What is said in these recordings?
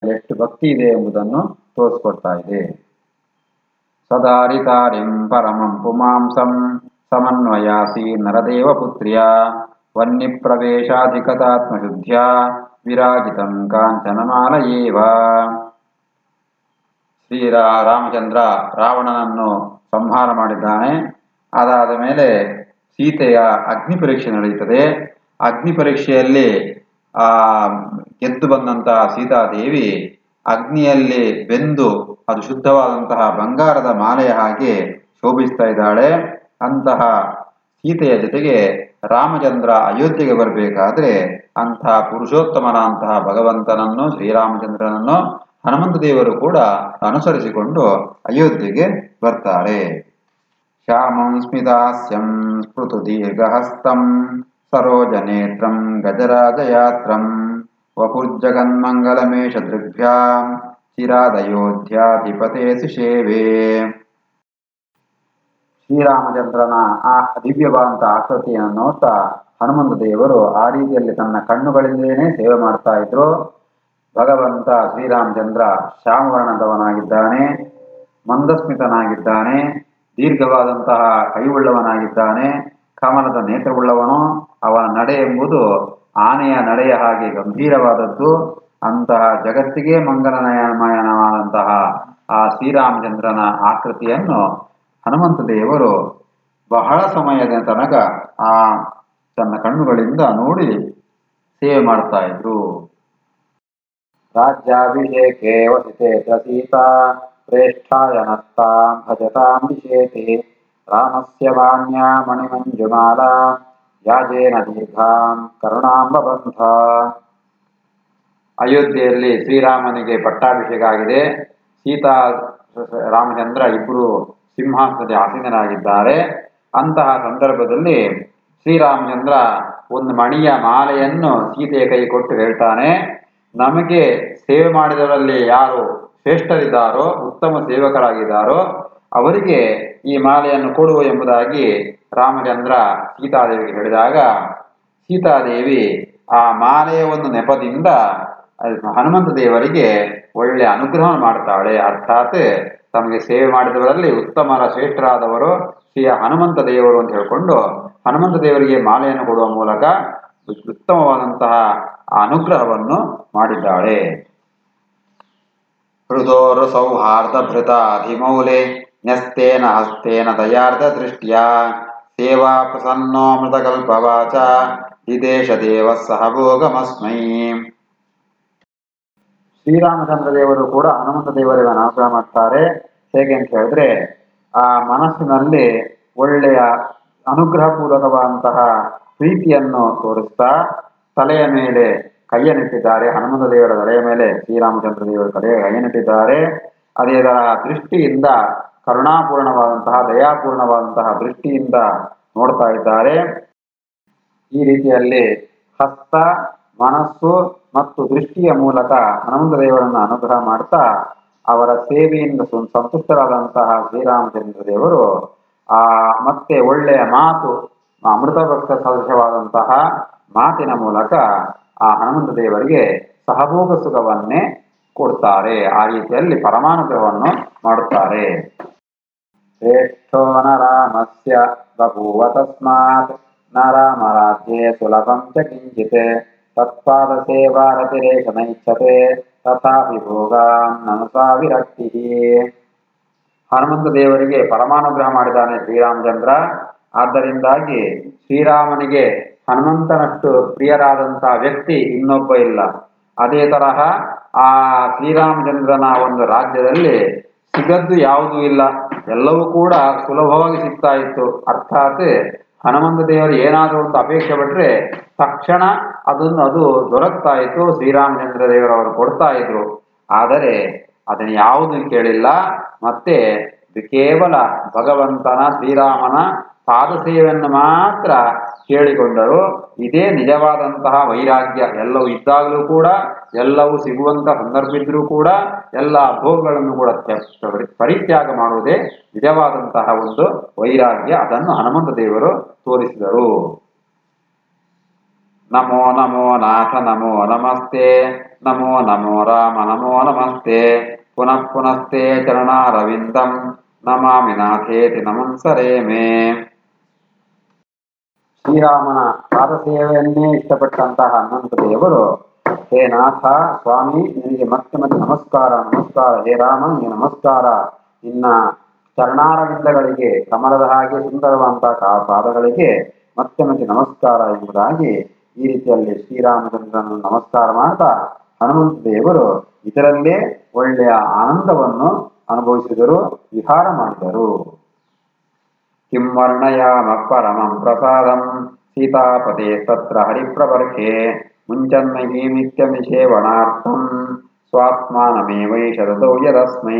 ಅವನಲ್ಲಿ ಎಷ್ಟು ಭಕ್ತಿ ಇದೆ ಎಂಬುದನ್ನು ತೋರಿಸ್ಕೊಡ್ತಾ ಇದೆ ಸದಾರಿತಾರಿಂ ಪರಮಂ ಪುಮಾಂಸಂ ಸಮನ್ವಯಾಸಿ ನರದೇವ ಪುತ್ರ್ಯ ವನ್ನಿ ಪ್ರವೇಶಾಧಿಕತಾತ್ಮಶುದ್ಧ್ಯ ವಿರಾಜಿತಂ ಕಾಂಚನಮಾಲಯೇವ ಶ್ರೀರಾ ರಾಮಚಂದ್ರ ರಾವಣನನ್ನು ಸಂಹಾರ ಮಾಡಿದ್ದಾನೆ ಅದಾದ ಮೇಲೆ ಸೀತೆಯ ಅಗ್ನಿ ಪರೀಕ್ಷೆ ನಡೆಯುತ್ತದೆ ಅಗ್ನಿ ಪರೀಕ್ಷೆಯಲ್ಲಿ ಆ ಗೆದ್ದು ಬಂದಂತಹ ಸೀತಾದೇವಿ ಅಗ್ನಿಯಲ್ಲಿ ಬೆಂದು ಅದು ಶುದ್ಧವಾದಂತಹ ಬಂಗಾರದ ಮಾಲೆಯ ಹಾಗೆ ಶೋಭಿಸ್ತಾ ಇದ್ದಾಳೆ ಅಂತಹ ಸೀತೆಯ ಜೊತೆಗೆ ರಾಮಚಂದ್ರ ಅಯೋಧ್ಯೆಗೆ ಬರಬೇಕಾದ್ರೆ ಅಂತಹ ಪುರುಷೋತ್ತಮನಾಂತಹ ಭಗವಂತನನ್ನು ಶ್ರೀರಾಮಚಂದ್ರನನ್ನು ಹನುಮಂತ ದೇವರು ಕೂಡ ಅನುಸರಿಸಿಕೊಂಡು ಅಯೋಧ್ಯೆಗೆ ಬರ್ತಾರೆ ಶ್ಯಾಮಂ ಸ್ಮಿತಾಸ್ಯಂ ಸ್ಮೃತು ದೀರ್ಘಹಸ್ತಂ ಸರೋಜನೇತ್ರಂ ಗಜರಾಜಯಾತ್ರಂ ವಪುರ್ಜಗನ್ಮಂಗಲಮೇಷ ದೃಗ್ಭ್ಯಾಂ ಚಿರಾದಯೋಧ್ಯಾಧಿಪತೆ ಸೇವೆ ಶ್ರೀರಾಮಚಂದ್ರನ ಆ ದಿವ್ಯವಾದಂತ ಆಕೃತಿಯನ್ನು ನೋಡ್ತಾ ಹನುಮಂತ ದೇವರು ಆ ರೀತಿಯಲ್ಲಿ ತನ್ನ ಕಣ್ಣುಗಳಿಂದಲೇ ಸೇವೆ ಮಾಡ್ತಾ ಇದ್ರು ಭಗವಂತ ಶ್ರೀರಾಮಚಂದ್ರ ಶ್ಯಾಮವರ್ಣದವನಾಗಿದ್ದಾನೆ ಮಂದಸ್ಮಿತನಾಗಿದ್ದಾನೆ ದೀರ್ಘವಾದಂತಹ ಕೈಯುಳ್ಳವನಾಗಿದ್ದಾನೆ ಕಮಲದ ನೇತ್ರವುಳ್ಳವನು ಅವನ ನಡೆ ಎಂಬುದು ಆನೆಯ ನಡೆಯ ಹಾಗೆ ಗಂಭೀರವಾದದ್ದು ಅಂತಹ ಜಗತ್ತಿಗೆ ಮಂಗಲನಯಮಯನವಾದಂತಹ ಆ ಶ್ರೀರಾಮಚಂದ್ರನ ಆಕೃತಿಯನ್ನು ಹನುಮಂತ ದೇವರು ಬಹಳ ಸಮಯದ ತನಕ ಆ ತನ್ನ ಕಣ್ಣುಗಳಿಂದ ನೋಡಿ ಸೇವೆ ಮಾಡ್ತಾ ಇದ್ರು ರಾಜ್ಯಾಭಿಷೇಕೆ ವಸಿತೆ ಸೀತಾ ಪ್ರೇಷ್ಠಾಯನಸ್ತಾಂ ಭಜತಾಂ ವಿಶೇತಿ ರಾಮಸ್ಯ ವಾಣ್ಯಾ ಮಣಿಮಂಜುಮಾಲಾ ಯಾಜೇನ ದೀರ್ಘಾಂ ಕರುಣಾಂಬಬಂಧ ಅಯೋಧ್ಯೆಯಲ್ಲಿ ಶ್ರೀರಾಮನಿಗೆ ಪಟ್ಟಾಭಿಷೇಕ ಆಗಿದೆ ಸೀತಾ ರಾಮಚಂದ್ರ ಇಬ್ಬರು ಸಿಂಹಾಸನದಲ್ಲಿ ಆಸೀನರಾಗಿದ್ದಾರೆ ಅಂತಹ ಸಂದರ್ಭದಲ್ಲಿ ಶ್ರೀರಾಮಚಂದ್ರ ಒಂದು ಮಣಿಯ ಮಾಲೆಯನ್ನು ಸೀತೆಯ ಕೈ ಕೊಟ್ಟು ಹೇಳ್ತಾನೆ ನಮಗೆ ಸೇವೆ ಮಾಡಿದವರಲ್ಲಿ ಯಾರು ಶ್ರೇಷ್ಠರಿದ್ದಾರೋ ಉತ್ತಮ ಸೇವಕರಾಗಿದ್ದಾರೋ ಅವರಿಗೆ ಈ ಮಾಲೆಯನ್ನು ಕೊಡುವ ಎಂಬುದಾಗಿ ರಾಮಚಂದ್ರ ಸೀತಾದೇವಿಗೆ ಹೇಳಿದಾಗ ಸೀತಾದೇವಿ ಆ ಮಾಲೆಯ ಒಂದು ನೆಪದಿಂದ ಹನುಮಂತ ದೇವರಿಗೆ ಒಳ್ಳೆ ಅನುಗ್ರಹ ಮಾಡ್ತಾಳೆ ಅರ್ಥಾತ್ ತಮಗೆ ಸೇವೆ ಮಾಡಿದವರಲ್ಲಿ ಉತ್ತಮರ ಶ್ರೇಷ್ಠರಾದವರು ಶ್ರೀ ಹನುಮಂತ ದೇವರು ಅಂತ ಹೇಳ್ಕೊಂಡು ಹನುಮಂತ ದೇವರಿಗೆ ಮಾಲೆಯನ್ನು ಕೊಡುವ ಮೂಲಕ ಉತ್ತಮವಾದಂತಹ ಅನುಗ್ರಹವನ್ನು ಮಾಡಿದ್ದಾಳೆ ಹೃದೋರು ಸೌಹಾರ್ದ ಭೃತ ಅಧಿಮೌಲೆ ನ್ಯಸ್ತೇನ ಹಸ್ತೇನ ದಯಾರ್ಧ ದೃಷ್ಟ್ಯ ಸೇವಾ ಪ್ರಸನ್ನೋ ಮೃತಕಲ್ಪವಾಚ ವಿದೇಶ ದೇವ ಸಹಭೋಗಮಸ್ಮೈ ಶ್ರೀರಾಮಚಂದ್ರ ದೇವರು ಕೂಡ ಹನುಮಂತ ದೇವರಿಗೆ ಅನುಗ್ರಹ ಮಾಡ್ತಾರೆ ಹೇಗೆ ಅಂತ ಹೇಳಿದ್ರೆ ಆ ಮನಸ್ಸಿನಲ್ಲಿ ಒಳ್ಳೆಯ ಅನುಗ್ರಹಪೂರ್ವಕವಾದಂತಹ ಪ್ರೀತಿಯನ್ನು ತೋರಿಸ್ತಾ ತಲೆಯ ಮೇಲೆ ಕೈಯನ್ನಿಟ್ಟಿದ್ದಾರೆ ಹನುಮಂತ ದೇವರ ತಲೆಯ ಮೇಲೆ ಶ್ರೀರಾಮಚಂದ್ರ ದೇವರ ತಲೆಯ ಕೈಯನ್ನಿಟ್ಟಿದ್ದಾರೆ ಅದೇ ತರ ದೃಷ್ಟಿಯಿಂದ ಕರುಣಾಪೂರ್ಣವಾದಂತಹ ದಯಾಪೂರ್ಣವಾದಂತಹ ದೃಷ್ಟಿಯಿಂದ ನೋಡ್ತಾ ಇದ್ದಾರೆ ಈ ರೀತಿಯಲ್ಲಿ ಹಸ್ತ ಮನಸ್ಸು ಮತ್ತು ದೃಷ್ಟಿಯ ಮೂಲಕ ಹನುಮಂತ ದೇವರನ್ನು ಅನುಗ್ರಹ ಮಾಡ್ತಾ ಅವರ ಸೇವೆಯಿಂದ ಸು- ಸಂತುಷ್ಟರಾದಂತಹ ಶ್ರೀರಾಮಚಂದ್ರ ದೇವರು ಆ ಮತ್ತೆ ಒಳ್ಳೆಯ ಮಾತು ಅಮೃತ ಭಕ್ತ ಸದೃಶವಾದಂತಹ ಮಾತಿನ ಮೂಲಕ ಆ ಹನುಮಂತ ದೇವರಿಗೆ ಸಹಭೋಗ ಸುಖವನ್ನೇ ಕೊಡ್ತಾರೆ ಆ ರೀತಿಯಲ್ಲಿ ಪರಮಾನುಗ್ರಹವನ್ನು ಮಾಡುತ್ತಾರೆ ಶ್ರೇಷ್ಠೋ ನ ರಾಮಸ್ಯ ಬಭೂವ ತಸ್ಮಾತ್ ನ ರಾಮರಾಜ್ಯೆ ಸುಲಭಂ ಚ ಕಿಂಚಿತ್ ತತ್ಪಾದ ಸೇವಾ ರತಿರೇಶ ನೈಚ್ಛತೆ ತಥಾಪಿ ಭೋಗಾನ್ನನುಸಾ ವಿರಕ್ತಿ ಹನುಮಂತ ದೇವರಿಗೆ ಪರಮಾನುಗ್ರಹ ಮಾಡಿದ್ದಾನೆ ಶ್ರೀರಾಮಚಂದ್ರ ಆದ್ದರಿಂದಾಗಿ ಶ್ರೀರಾಮನಿಗೆ ಹನುಮಂತನಷ್ಟು ಪ್ರಿಯರಾದಂತಹ ವ್ಯಕ್ತಿ ಇನ್ನೊಬ್ಬ ಇಲ್ಲ ಅದೇ ತರಹ ಆ ಶ್ರೀರಾಮಚಂದ್ರನ ಒಂದು ರಾಜ್ಯದಲ್ಲಿ ಸಿಗದ್ದು ಯಾವುದೂ ಇಲ್ಲ ಎಲ್ಲವೂ ಕೂಡ ಸುಲಭವಾಗಿ ಸಿಗ್ತಾ ಇತ್ತು ಅರ್ಥಾತ್ ಹನುಮಂತ ದೇವರು ಏನಾದರೂ ಒಂದು ಅಪೇಕ್ಷೆ ಪಟ್ರೆ ತಕ್ಷಣ ಅದನ್ನು ಅದು ದೊರಕ್ತಾ ಇತ್ತು ಶ್ರೀರಾಮಚಂದ್ರ ದೇವರವರು ಕೊಡ್ತಾ ಇದ್ರು ಆದರೆ ಅದನ್ನು ಯಾವುದು ಕೇಳಿಲ್ಲ ಮತ್ತೆ ಇದು ಕೇವಲ ಭಗವಂತನ ಶ್ರೀರಾಮನ ಪಾದ ಸೇವೆಯನ್ನು ಮಾತ್ರ ಕೇಳಿಕೊಂಡರು ಇದೇ ನಿಜವಾದಂತಹ ವೈರಾಗ್ಯ ಎಲ್ಲವೂ ಇದ್ದಾಗಲೂ ಕೂಡ ಎಲ್ಲವೂ ಸಿಗುವಂತ ಸಂದರ್ಭ ಇದ್ರೂ ಕೂಡ ಎಲ್ಲ ಭೋಗಗಳನ್ನು ಕೂಡ ತ್ಯ- ಪರಿತ್ಯಾಗ ಮಾಡುವುದೇ ನಿಜವಾದಂತಹ ಒಂದು ವೈರಾಗ್ಯ ಅದನ್ನು ಹನುಮಂತ ದೇವರು ತೋರಿಸಿದರು ನಮೋ ನಮೋ ನಾಥ ನಮೋ ನಮಸ್ತೆ ನಮೋ ನಮೋ ರಾಮ ನಮೋ ನಮಸ್ತೆ ಪುನಃ ಪುನಸ್ತೆ ಚರಣಾರವಿಂದಂ ನಮಾಮಿ ನಾಥೇತಿ ನಮನ್ಸರೇ ಮೇ ಶ್ರೀರಾಮನ ಪಾದಸೇವೆಯನ್ನೇ ಇಷ್ಟಪಟ್ಟಂತಹ ಹನುಮಂತ ದೇವರು ಹೇ ನಾಥ ಸ್ವಾಮಿ ನಿನಗೆ ಮತ್ತೆ ಮತ್ತೆ ನಮಸ್ಕಾರ ನಮಸ್ಕಾರ ಹೇ ರಾಮ ನಿನಗೆ ನಮಸ್ಕಾರ ನಿನ್ನ ಚರಣಾರವಿಂದಗಳಿಗೆ ಕಮಲದ ಹಾಗೆ ಸುಂದರವಾದಂತಹ ಪಾದಗಳಿಗೆ ಮತ್ತೆ ಮತ್ತೆ ನಮಸ್ಕಾರ ಎಂಬುದಾಗಿ ಈ ರೀತಿಯಲ್ಲಿ ಶ್ರೀರಾಮಚಂದ್ರನನ್ನು ನಮಸ್ಕಾರ ಮಾಡ್ತಾ ಹನುಮಂತ ದೇವರು ಇದರಲ್ಲೇ ಒಳ್ಳೆಯ ಆನಂದವನ್ನು ಅನುಭವಿಸಿದರು ವಿಹಾರ ಮಾಡಿದರು किं वर्णयामः परमं प्रसादं सीतापते तत्र हरिप्रवर्षे मुञ्चन्महीमित्यमिषेवणार्थं ಸ್ವಾತ್ಮಾನಮೇವೈಷ ದದೌ ಯದಸ್ಮೈ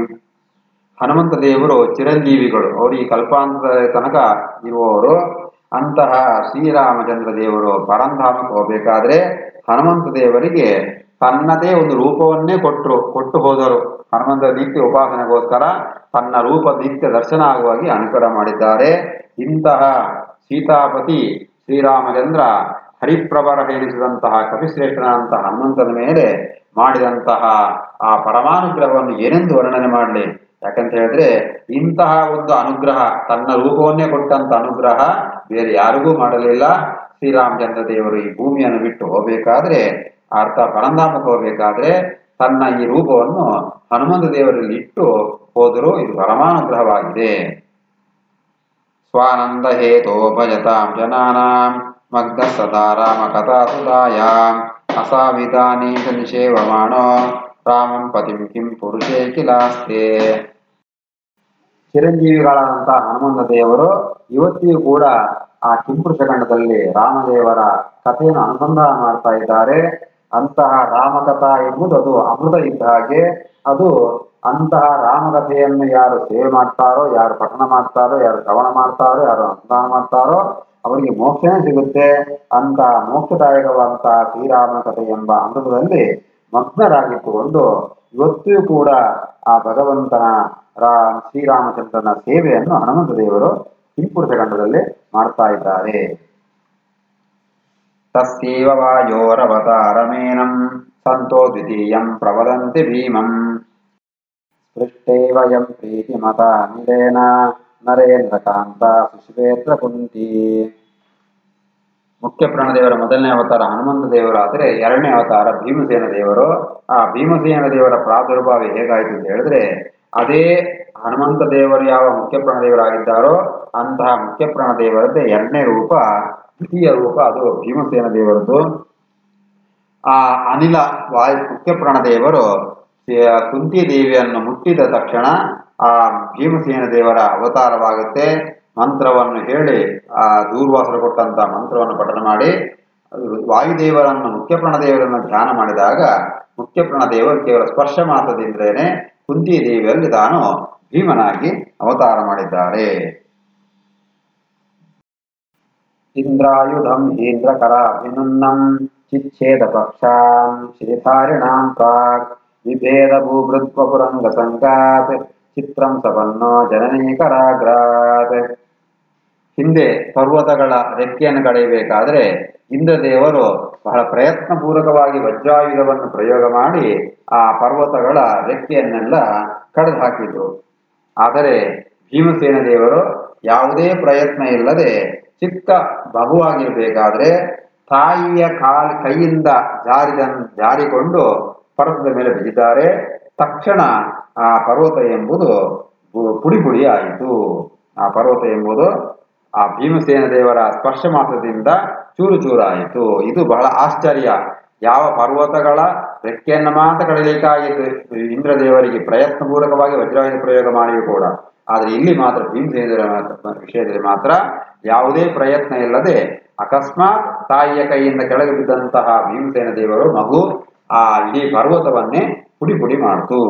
ಹನುಮಂತ ದೇವರು ಚಿರಂಜೀವಿಗಳು ಅವರು ಈ ಕಲ್ಪಾಂತದ ತನಕ ಇರುವವರು ಅಂತಹ ಶ್ರೀರಾಮಚಂದ್ರ ದೇವರು ಪರಂಧಾಮಕ್ಕೆ ಹೋಗಬೇಕಾದ್ರೆ ಹನುಮಂತ ದೇವರಿಗೆ ತನ್ನದೇ ಒಂದು ರೂಪವನ್ನೇ ಕೊಟ್ಟರು ಕೊಟ್ಟು ಹೋದರು ಹನುಮಂತ ನಿತ್ಯ ಉಪಾಸನೆಗೋಸ್ಕರ ತನ್ನ ರೂಪ ನಿತ್ಯ ದರ್ಶನ ಆಗುವಾಗಿ ಅನುಗ್ರಹ ಮಾಡಿದ್ದಾರೆ ಇಂತಹ ಸೀತಾಪತಿ ಶ್ರೀರಾಮಚಂದ್ರ ಹರಿಪ್ರಭರ ಎನಿಸಿದಂತಹ ಕಪಿಶ್ರೇಷ್ಠನಂತಹ ಹನುಮಂತನ ಮೇಲೆ ಮಾಡಿದಂತಹ ಆ ಪರಮಾನುಗ್ರಹವನ್ನು ಏನೆಂದು ವರ್ಣನೆ ಮಾಡಲಿ ಯಾಕಂತ ಹೇಳಿದ್ರೆ ಇಂತಹ ಒಂದು ಅನುಗ್ರಹ ತನ್ನ ರೂಪವನ್ನೇ ಕೊಟ್ಟಂತ ಅನುಗ್ರಹ ಬೇರೆ ಯಾರಿಗೂ ಮಾಡಲಿಲ್ಲ ಶ್ರೀರಾಮಚಂದ್ರ ದೇವರು ಈ ಭೂಮಿಯನ್ನು ಬಿಟ್ಟು ಹೋಗಬೇಕಾದ್ರೆ ಅರ್ಥ ಪರಂಧಾಮಕ್ಕೆ ಹೋಗಬೇಕಾದ್ರೆ ತನ್ನ ಈ ರೂಪವನ್ನು ಹನುಮಂತ ದೇವರಲ್ಲಿ ಇಟ್ಟು ಹೋದರೂ ಇದು ಪರಮಾನುಗ್ರಹವಾಗಿದೆ ಸ್ವಾನಂದ ಹೇತೋ ಭಜತಾಂ ಜನಾನಾಂ ಮಗ್ನ ಸದಾ ರಾಮ ಕಥಾಸುಧಾಯಾಂ ಅಸಾವಿಧಾನೀಶ ನಿಷೇವಮಾಣೋ ರಾಮಂ ಪತಿಂ ಕಿಂ ಪುರುಷೇ ಕಿಲಾಸ್ತೆ ಚಿರಂಜೀವಿಗಳಾದಂತಹ ಹನುಮಂತ ದೇವರು ಇವತ್ತಿಗೂ ಕೂಡ ಆ ಕಿಂಪುರುಷ ಖಂಡದಲ್ಲಿ ರಾಮದೇವರ ಕಥೆಯನ್ನು ಅನುಸಂಧಾನ ಮಾಡ್ತಾ ಇದ್ದಾರೆ ಅಂತಹ ರಾಮಕಥಾ ಎಂಬುದು ಅದು ಅಮೃತ ಇದ್ದ ಹಾಗೆ ಅದು ಅಂತಹ ರಾಮಕಥೆಯನ್ನು ಯಾರು ಸೇವೆ ಮಾಡ್ತಾರೋ ಯಾರು ಪಠಣ ಮಾಡ್ತಾರೋ ಯಾರು ಶ್ರವಣ ಮಾಡ್ತಾರೋ ಯಾರು ಅನುಸಂಧಾನ ಮಾಡ್ತಾರೋ ಅವರಿಗೆ ಮೋಕ್ಷನೇ ಸಿಗುತ್ತೆ ಅಂತಹ ಮೋಕ್ಷದಾಯಕವಾದಂತಹ ಶ್ರೀರಾಮ ಕಥೆ ಎಂಬ ಅಮೃತದಲ್ಲಿ ಮಗ್ನರಾಗಿಟ್ಟುಕೊಂಡು ಇವತ್ತಿಗೂ ಕೂಡ ಆ ಭಗವಂತನ ರಾ ಶ್ರೀರಾಮಚಂದ್ರನ ಸೇವೆಯನ್ನು ಹನುಮಂತ ದೇವರು ಕಿಂಪುರುಷ ಖಂಡದಲ್ಲಿ ಮಾಡ್ತಾ ಇದ್ದಾರೆ ತಸ್ಯೈವ ವಾಯೋರವತಾರಮೇನಂ ಸಂತೋ ದ್ವಿತೀಯಂ ಪ್ರವದಂತಿ ಭೀಮಂ ಸ್ಪೃಷ್ಟೈವ ಯಂ ಪ್ರೀತಿಮತ ನಿಲೇನ ನರೇಂದ್ರಕಾಂತ ಸುಶ್ವೇತ್ರ ಕುಂತಿ ಮುಖ್ಯ ಪ್ರಾಣದೇವರ ಮೊದಲನೇ ಅವತಾರ ಹನುಮಂತ ದೇವರಾದರೆ ಎರಡನೇ ಅವತಾರ ಭೀಮಸೇನ ದೇವರು ಆ ಭೀಮಸೇನ ದೇವರ ಪ್ರಾದುರ್ಭಾವ ಹೇಗಾಯಿತು ಅಂತ ಹೇಳಿದ್ರೆ ಅದೇ ಹನುಮಂತ ದೇವರು ಯಾವ ಮುಖ್ಯ ಪ್ರಾಣದೇವರಾಗಿದ್ದಾರೋ ಅಂತಹ ಮುಖ್ಯ ಪ್ರಾಣದೇವರದ್ದೇ ಎರಡನೇ ರೂಪ ದ್ವಿತೀಯ ರೂಪ ಅದು ಭೀಮಸೇನ ದೇವರದ್ದು ಆ ಅನಿಲ ವಾಯು ಮುಖ್ಯ ಪ್ರಾಣದೇವರು ಶ್ರೀ- ಕುಂತಿ ದೇವಿಯನ್ನು ಮುಟ್ಟಿದ ತಕ್ಷಣ ಆ ಭೀಮಸೇನ ದೇವರ ಅವತಾರವಾಗುತ್ತೆ ಮಂತ್ರವನ್ನು ಹೇಳಿ ಆ ದೂರ್ವಾಸರು ಕೊಟ್ಟಂತ ಮಂತ್ರವನ್ನು ಪಠನ ಮಾಡಿ ವಾಯುದೇವರನ್ನು ಮುಖ್ಯ ಪ್ರಾಣದೇವರನ್ನು ಧ್ಯಾನ ಮಾಡಿದಾಗ ಮುಖ್ಯ ಪ್ರಾಣದೇವರು ಕೇವಲ ಸ್ಪರ್ಶ ಮಾತ್ರದಿಂದಲೇ ಕುಂತಿ ದೇವಿಯಲ್ಲಿ ತಾನು ಭೀಮನಾಗಿ ಅವತಾರ ಮಾಡಿದ್ದಾರೆ ಇಂದ್ರಾಯುಧಂ ಇಂದ್ರಕರಾಭಿನುನ್ನಂ ಚಿಚ್ಛೇದ ಪಕ್ಷಾನ್ ಶ್ರೀಧಾರಿಣಾಂ ಪ್ರಾಕ್ ವಿಭೇದ ಭೂಭೃತ್ವಪುರಂಗ ಸಂಗಾತ್ ಚಿತ್ರಂ ಸಪನ್ನೋ ಜನನೀಕರಾಗ್ರಾತ್ ಹಿಂದೆ ಪರ್ವತಗಳ ರೆಕ್ಕೆಯನ್ನು ಕಳೆಯಬೇಕಾದ್ರೆ ಇಂದ್ರದೇವರು ಬಹಳ ಪ್ರಯತ್ನ ಪೂರ್ವಕವಾಗಿ ವಜ್ರಾಯುಧವನ್ನು ಪ್ರಯೋಗ ಮಾಡಿ ಆ ಪರ್ವತಗಳ ರೆಕ್ಕೆಯನ್ನೆಲ್ಲ ಕಳೆದು ಹಾಕಿದ್ರು ಆದರೆ ಭೀಮಸೇನ ದೇವರು ಯಾವುದೇ ಪ್ರಯತ್ನ ಇಲ್ಲದೆ ಚಿಕ್ಕ ಮಗುವಾಗಿರ್ಬೇಕಾದ್ರೆ ತಾಯಿಯ ಕಾಲ್ ಕೈಯಿಂದ ಜಾರಿದ ಜಾರಿಕೊಂಡು ಪರ್ವತದ ಮೇಲೆ ಬಿದ್ದಿದ್ದಾರೆ ತಕ್ಷಣ ಆ ಪರ್ವತ ಎಂಬುದು ಪು- ಪುಡಿ ಪುಡಿ ಆಯಿತು ಆ ಪರ್ವತ ಎಂಬುದು ಆ ಭೀಮಸೇನ ದೇವರ ಸ್ಪರ್ಶ ಮಾತ್ರದಿಂದ ಚೂರು ಚೂರಾಯಿತು ಇದು ಬಹಳ ಆಶ್ಚರ್ಯ ಯಾವ ಪರ್ವತಗಳ ರೆಕ್ಕೆಯನ್ನು ಮಾತ್ರ ಕಡಲಿಕ್ಕಾಗಿದ್ದು ಇಂದ್ರದೇವರಿಗೆ ಪ್ರಯತ್ನಪೂರ್ವಕವಾಗಿ ವಜ್ರಾಯುಧ ಪ್ರಯೋಗ ಮಾಡಿಯೂ ಕೂಡ ಆದರೆ ಇಲ್ಲಿ ಮಾತ್ರ ಭೀಮಸೇನ ದೇವರ ಮಾತ್ರ- ವಿಷಯದಲ್ಲಿ ಮಾತ್ರ ಯಾವುದೇ ಪ್ರಯತ್ನ ಇಲ್ಲದೆ ಅಕಸ್ಮಾತ್ ತಾಯಿಯ ಕೈಯಿಂದ ಕೆಳಗೆ ಬಿದ್ದಂತಹ ಭೀಮಸೇನ ದೇವರು ಮಗು ಆ ಇಡೀ ಪರ್ವತವನ್ನೇ ಪುಡಿ ಪುಡಿ ಮಾಡಿತು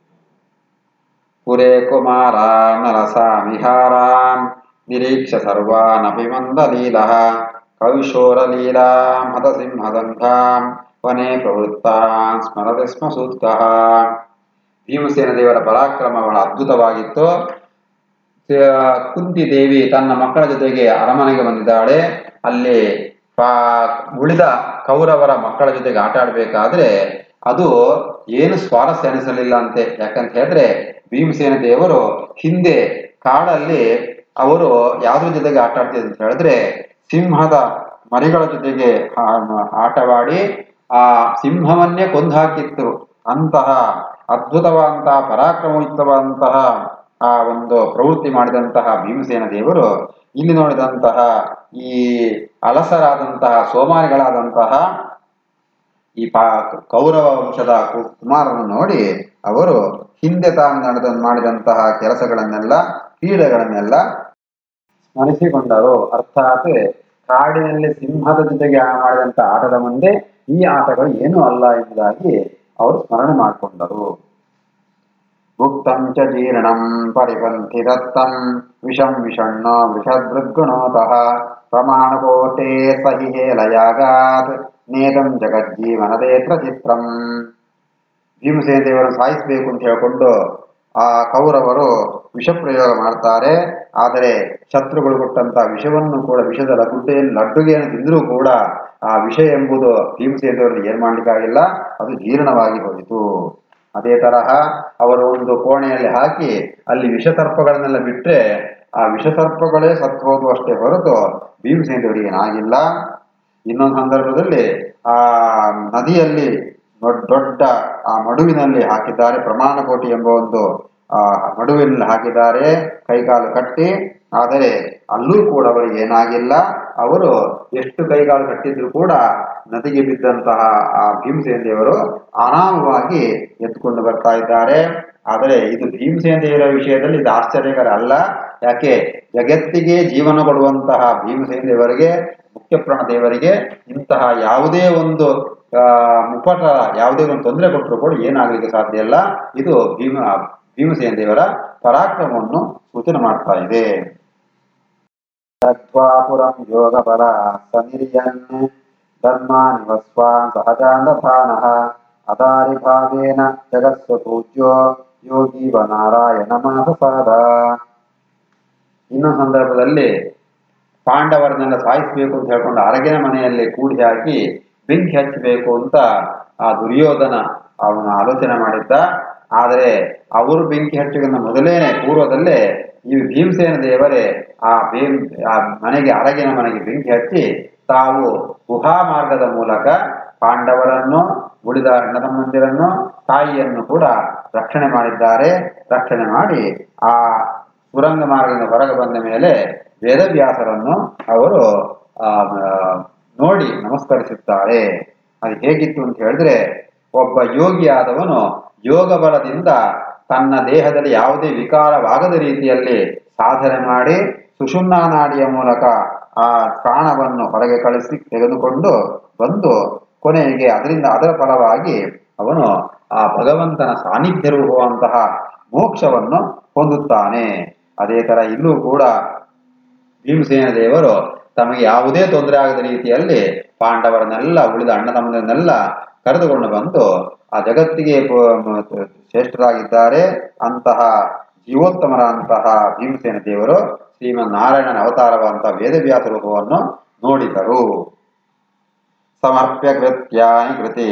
ಪುರೇ ಕುಮಾರ ನರಸಾಮಿಹಾರಾನ್ ನಿರೀಕ್ಷ ಸರ್ವಾನಭಿಮಂದಲೀಲಃ ಕವಿಶೋರಲೀಲಾಂ ಹತಸಿಂಹದಂಘಾಂ ವನೆ ಪ್ರವೃತ್ತಾನ್ ಸ್ಮರತಿ ಸ್ಮ ಸೂತ್ಕಃ ಭೀಮಸೇನ ದೇವರ ಪರಾಕ್ರಮ ಬಹಳ ಅದ್ಭುತವಾಗಿತ್ತು ಸ- ಕುಂತಿ ದೇವಿ ತನ್ನ ಮಕ್ಕಳ ಜೊತೆಗೆ ಅರಮನೆಗೆ ಬಂದಿದ್ದಾಳೆ ಅಲ್ಲಿ ಪಾ- ಉಳಿದ ಕೌರವರ ಮಕ್ಕಳ ಜೊತೆಗೆ ಆಟ ಆಡಬೇಕಾದ್ರೆ ಅದು ಏನು ಸ್ವಾರಸ್ಯ ಅನಿಸಲಿಲ್ಲ ಅಂತೆ ಯಾಕಂತ ಹೇಳಿದ್ರೆ ಭೀಮಸೇನ ದೇವರು ಹಿಂದೆ ಕಾಡಲ್ಲಿ ಅವರು ಯಾವ್ದ್ರ ಜೊತೆಗೆ ಆಟ ಆಡ್ತಿದ್ರು ಅಂತ ಹೇಳಿದ್ರೆ ಸಿಂಹದ ಮರಿಗಳ ಜೊತೆಗೆ ಆ- ಆಟವಾಡಿ ಆ ಸಿಂಹವನ್ನೇ ಕೊಂದು ಹಾಕಿತ್ತು ಅಂತಹ ಅದ್ಭುತವಾದಂತಹ ಪರಾಕ್ರಮಯುಕ್ತವಾದಂತಹ ಆ ಒಂದು ಪ್ರವೃತ್ತಿ ಮಾಡಿದಂತಹ ಭೀಮಸೇನ ದೇವರು ಇಲ್ಲಿ ನೋಡಿದಂತಹ ಈ ಅಲಸರಾದಂತಹ ಸೋಮಾರಿಗಳಾದಂತಹ ಈ ಪಾ ಕೌರವ ವಂಶದ ಕು- ಕುಮಾರನನ್ನು ನೋಡಿ ಅವರು ಹಿಂದೆ ತಾನು ನಡೆದ ಮಾಡಿದಂತಹ ಕೆಲಸಗಳನ್ನೆಲ್ಲ ಕ್ರೀಡೆಗಳನ್ನೆಲ್ಲ ಸ್ಮರಿಸಿಕೊಂಡರು ಅರ್ಥಾತ್ ಕಾಡಿನಲ್ಲಿ ಸಿಂಹದ ಜೊತೆಗೆ ಆ ಮಾಡಿದಂತಹ ಆಟದ ಮುಂದೆ ಈ ಆಟಗಳು ಏನೂ ಅಲ್ಲ ಎಂಬುದಾಗಿ ಅವರು ಸ್ಮರಣೆ ಮಾಡಿಕೊಂಡರು ಭುಕ್ತಂ ಚ ಜೀರ್ಣಂ ಪರಿಪಂಥಿ ದತ್ತಂ ವಿಷಂ ವಿಷಣ್ಣೋ ವಿಷದೃಗ್ಗುಣೋತಃ ಪ್ರಮಾಣಕೋಟೆ ಸಹಿ ಹೇಲಯಾಗಾತ್ ನೇದಂ ಜಗಜ್ಜೀವನದೇತ್ರ ಚಿತ್ರಂ ಭೀಮಸೇನ ದೇವರನ್ನು ಸಾಯಿಸಬೇಕು ಅಂತ ಹೇಳಿಕೊಂಡು ಆ ಕೌರವರು ವಿಷ ಪ್ರಯೋಗ ಮಾಡ್ತಾರೆ ಆದರೆ ಶತ್ರುಗಳು ಕೊಟ್ಟಂತ ವಿಷವನ್ನು ಕೂಡ ವಿಷದ ಲಡ್ಡುಗೆಯನ್ನು ಲಡ್ಡುಗೆಯನ್ನು ತಿಂದರೂ ಕೂಡ ಆ ವಿಷ ಎಂಬುದು ಭೀಮಸೇನ ದೇವರಲ್ಲಿ ಏನ್ ಮಾಡ್ಲಿಕ್ಕಾಗಿಲ್ಲ ಅದು ಜೀರ್ಣವಾಗಿ ಹೋಯಿತು ಅದೇ ತರಹ ಅವರು ಒಂದು ಕೋಣೆಯಲ್ಲಿ ಹಾಕಿ ಅಲ್ಲಿ ವಿಷಸರ್ಪಗಳನ್ನೆಲ್ಲ ಬಿಟ್ರೆ ಆ ವಿಷಸರ್ಪಗಳೇ ಸತ್ತು ಹೋದು ಅಷ್ಟೇ ಹೊರತು ಭೀಮಸೇನ ದೇವರಿಗೆ ಏನಾಗಿಲ್ಲ ಇನ್ನೊಂದು ಸಂದರ್ಭದಲ್ಲಿ ಆ ನದಿಯಲ್ಲಿ ದೊಡ್ಡ ದೊಡ್ಡ ಆ ಮಡುವಿನಲ್ಲಿ ಹಾಕಿದ್ದಾರೆ ಪ್ರಮಾಣ ಕೋಟಿ ಎಂಬ ಒಂದು ಆ ಮಡುವಿನಲ್ಲಿ ಹಾಕಿದ್ದಾರೆ ಕೈಕಾಲು ಕಟ್ಟಿ ಆದರೆ ಅಲ್ಲೂ ಕೂಡ ಅವರಿಗೆ ಏನಾಗಿಲ್ಲ ಅವರು ಎಷ್ಟು ಕೈಕಾಲು ಕಟ್ಟಿದ್ರು ಕೂಡ ನದಿಗೆ ಬಿದ್ದಂತಹ ಆ ಭೀಮಸೇನ ದೇವರು ಆರಾಮವಾಗಿ ಎತ್ಕೊಂಡು ಬರ್ತಾ ಇದ್ದಾರೆ ಆದರೆ ಇದು ಭೀಮಸೇನ ದೇವರ ವಿಷಯದಲ್ಲಿ ಇದು ಆಶ್ಚರ್ಯಕರ ಅಲ್ಲ ಯಾಕೆ ಜಗತ್ತಿಗೆ ಜೀವನ ಕೊಡುವಂತಹ ಭೀಮಸೇನ ದೇವರಿಗೆ ಮುಖ್ಯ ಪ್ರಾಣ ದೇವರಿಗೆ ಇಂತಹ ಯಾವುದೇ ಒಂದು ಆ, ಮುಪಟ ಯಾವುದೇ ಒಂದು ತೊಂದರೆ ಕೊಟ್ಟರು ಕೂಡ ಏನಾಗಲಿಕ್ಕೆ ಸಾಧ್ಯ ಇಲ್ಲ ಇದು ಭೀಮ ಭೀಮಸೇನ ದೇವರ ಪರಾಕ್ರಮವನ್ನು ಸೂಚನೆ ಮಾಡ್ತಾ ಇದೆ ತತ್ವಾಪುರಂ ಯೋಗ ಬಲ ಸನಿರ್ಯನ್ ಧರ್ಮಾನಿ ವಸ್ವಾನ್ ಸಹಜಾಂಧಾನಃ ಅದಾರಿ ಭಾವೇನ ಜಗತ್ಸ್ವ ಪೂಜ್ಯೋ ಯೋಗೀವ ನಾರಾಯಣ ಮಾಸಸಾದ ಇನ್ನೊಂದು ಸಂದರ್ಭದಲ್ಲಿ ಪಾಂಡವರನ್ನೆಲ್ಲ ಸಾಯಿಸಬೇಕು ಅಂತ ಹೇಳ್ಕೊಂಡು ಅರಗಿನ ಮನೆಯಲ್ಲಿ ಕೂಡಿ ಹಾಕಿ ಬೆಂಕಿ ಹಚ್ಚಬೇಕು ಅಂತ ಆ ದುರ್ಯೋಧನ ಅವನ ಆಲೋಚನೆ ಮಾಡಿದ್ದ ಆದರೆ ಅವರು ಬೆಂಕಿ ಹಚ್ಚೋಕ್ಕಿಂತ ಮೊದಲೇನೆ ಪೂರ್ವದಲ್ಲೇ ಈ ಭೀಮಸೇನ ದೇವರೇ ಆ ಭೀಮ್ ಆ ಮನೆಗೆ ಅರಗಿನ ಮನೆಗೆ ಬೆಂಕಿ ಹಚ್ಚಿ ತಾವು ಗುಹಾ ಮಾರ್ಗದ ಮೂಲಕ ಪಾಂಡವರನ್ನು ಉಳಿದ ಅಣ್ಣ ತಮ್ಮಂದಿರನ್ನು ತಾಯಿಯನ್ನು ಕೂಡ ರಕ್ಷಣೆ ಮಾಡಿದ್ದಾರೆ ರಕ್ಷಣೆ ಮಾಡಿ ಆ ಸುರಂಗ ಮಾರ್ಗದಿಂದ ಹೊರಗೆ ಬಂದ ಮೇಲೆ ವೇದವ್ಯಾಸರನ್ನು ಅವರು ಆ, ಆ, ನೋಡಿ ನಮಸ್ಕರಿಸುತ್ತಾರೆ ಅದು ಹೇಗಿತ್ತು ಅಂತ ಹೇಳಿದ್ರೆ ಒಬ್ಬ ಯೋಗಿಯಾದವನು ಯೋಗ ಬಲದಿಂದ ತನ್ನ ದೇಹದಲ್ಲಿ ಯಾವುದೇ ವಿಕಾರವಾಗದ ರೀತಿಯಲ್ಲಿ ಸಾಧನೆ ಮಾಡಿ ಸುಷುಮ್ನಾ ನಾಡಿಯ ಮೂಲಕ ಆ ಪ್ರಾಣವನ್ನು ಹೊರಗೆ ಕಳಿಸಿ ತೆಗೆದುಕೊಂಡು ಬಂದು ಕೊನೆಗೆ ಅದರಿಂದ ಅದರ ಫಲವಾಗಿ ಅವನು ಆ ಭಗವಂತನ ಸಾನ್ನಿಧ್ಯರುವಂತಹ ಮೋಕ್ಷವನ್ನು ಹೊಂದುತ್ತಾನೆ ಅದೇ ತರ ಇಲ್ಲೂ ಕೂಡ ಭೀಮಸೇನ ದೇವರು ತಮಗೆ ಯಾವುದೇ ತೊಂದರೆ ಆಗದ ರೀತಿಯಲ್ಲಿ ಪಾಂಡವರನ್ನೆಲ್ಲ ಉಳಿದ ಅಣ್ಣ ತಮ್ಮದನ್ನೆಲ್ಲ ಕರೆದುಕೊಂಡು ಬಂದು ಆ ಜಗತ್ತಿಗೆ ಪ- ಮ- ಶ್ರೇಷ್ಠರಾಗಿದ್ದಾರೆ ಅಂತಹ ಜೀವೋತ್ತಮರಂತಹ ಭೀಮಸೇನ ದೇವರು ಶ್ರೀಮನ್ ನಾರಾಯಣನ ಅವತಾರವಾದಂತಹ ವೇದವ್ಯಾಸ ರೂಪವನ್ನು ನೋಡಿದರು ಸಮರ್ಪ್ಯ ಕೃತ್ಯಾನಿ ಕೃತಿ